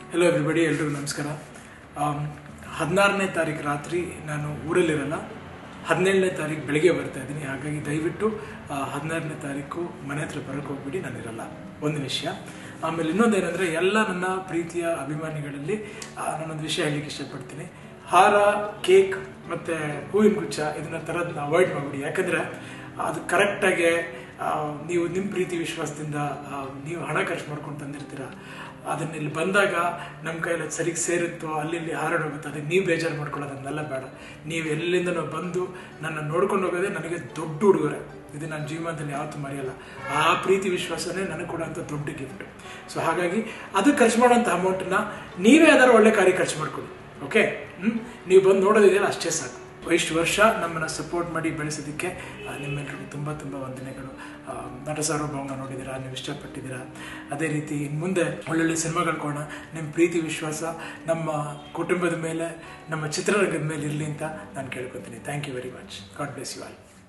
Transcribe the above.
hello everybody ಎಲ್ರಿಗೂ ನಮಸ್ಕಾರ ಹದಿನಾರನೇ ತಾರೀಕು ರಾತ್ರಿ ನಾನು ಊರಲ್ಲಿರಲ್ಲ ಹದಿನೇಳನೇ ತಾರೀಕು ಬೆಳಿಗ್ಗೆ ಬರ್ತಾ ಇದ್ದೀನಿ ಹಾಗಾಗಿ ದಯವಿಟ್ಟು ಹದಿನಾರನೇ ತಾರೀಕು ಮನೆ ಹತ್ರ ಬರೋಕ್ಕೆ ಹೋಗ್ಬಿಡಿ ನಾನಿರಲ್ಲ ಒಂದು ವಿಷಯ ಆಮೇಲೆ ಇನ್ನೊಂದೇನೆಂದರೆ ಎಲ್ಲ ನನ್ನ ಪ್ರೀತಿಯ ಅಭಿಮಾನಿಗಳಲ್ಲಿ ಆ, ನಾನೊಂದು ವಿಷಯ ಹೇಳಲಿಕ್ಕೆ ಇಷ್ಟಪಡ್ತೀನಿ ಹಾರ ಕೇಕ್ ಮತ್ತು ಹೂವಿನ ಗುಚ್ಛ ಇದನ್ನ ತರೋದನ್ನ ಅವಾಯ್ಡ್ ಮಾಡಿಬಿಡಿ ಯಾಕಂದರೆ ಅದು ಕರೆಕ್ಟಾಗಿ ನೀವು ನಿಮ್ಮ ಪ್ರೀತಿ ವಿಶ್ವಾಸದಿಂದ ಆ, ನೀವು ಹಣ ಖರ್ಚು ಮಾಡ್ಕೊಂಡು ತಂದಿರ್ತೀರ ಅದನ್ನ ಇಲ್ಲಿ ಬಂದಾಗ ನಮ್ಮ ಕೈಯಲ್ಲಿ ಅದು ಸರಿಗೆ ಸೇರುತ್ತೋ ಅಲ್ಲಿ ಇಲ್ಲಿ ಹಾರಾಡೋಗುತ್ತೆ ಅದಕ್ಕೆ ನೀವು ಬೇಜಾರು ಮಾಡ್ಕೊಳ್ಳೋದನ್ನೆಲ್ಲ ಬೇಡ ನೀವು ಎಲ್ಲಿಂದನೋ ಬಂದು ನನ್ನ ನೋಡ್ಕೊಂಡು ಹೋಗೋದೇ ನನಗೆ ದೊಡ್ಡ ಉಡುಗೊರೆ ಇದು ನನ್ನ ಜೀವನದಲ್ಲಿ ಯಾವತ್ತೂ ಮರೆಯಲ್ಲ ಆ ಪ್ರೀತಿ ವಿಶ್ವಾಸನೇ ನನಗೆ ಕೊಡೋಂಥ ದೊಡ್ಡ ಗಿಫ್ಟ್ ಸೊ ಹಾಗಾಗಿ ಅದು ಖರ್ಚು ಮಾಡೋಂಥ ಅಮೌಂಟನ್ನ ನೀವೇ ಯಾವ್ದಾದ್ರು ಒಳ್ಳೆ ಕಾರ್ಯ ಖರ್ಚು ಮಾಡ್ಕೊಳ್ಳಿ ಓಕೆ ಹ್ಞೂ ನೀವು ಬಂದು ನೋಡೋದಿದೆಯಲ್ಲ ಅಷ್ಟೇ ಸಾಕು ಇಷ್ಟು ವರ್ಷ ನಮ್ಮನ್ನು ಸಪೋರ್ಟ್ ಮಾಡಿ ಬೆಳೆಸೋದಕ್ಕೆ ಆ, ನಿಮ್ಮೆಲ್ಲರಿಗೂ ತುಂಬ ತುಂಬ ವಂದನೆಗಳು ಆ, ನಟ ಸಾರ್ವಭೌಮ ನೋಡಿದ್ದೀರಾ ನೀವು ಇಷ್ಟಪಟ್ಟಿದ್ದೀರಾ ಅದೇ ರೀತಿ ಇನ್ನು ಮುಂದೆ ಒಳ್ಳೊಳ್ಳೆ ಸಿನಿಮಾಗಳು ಕೊಡೋಣ ನಿಮ್ಮ ಪ್ರೀತಿ ವಿಶ್ವಾಸ ನಮ್ಮ ಕುಟುಂಬದ ಮೇಲೆ ನಮ್ಮ ಚಿತ್ರರಂಗದ ಮೇಲೆ ಇರಲಿ ಅಂತ ನಾನು ಕೇಳ್ಕೊತೀನಿ thank you very much God bless you all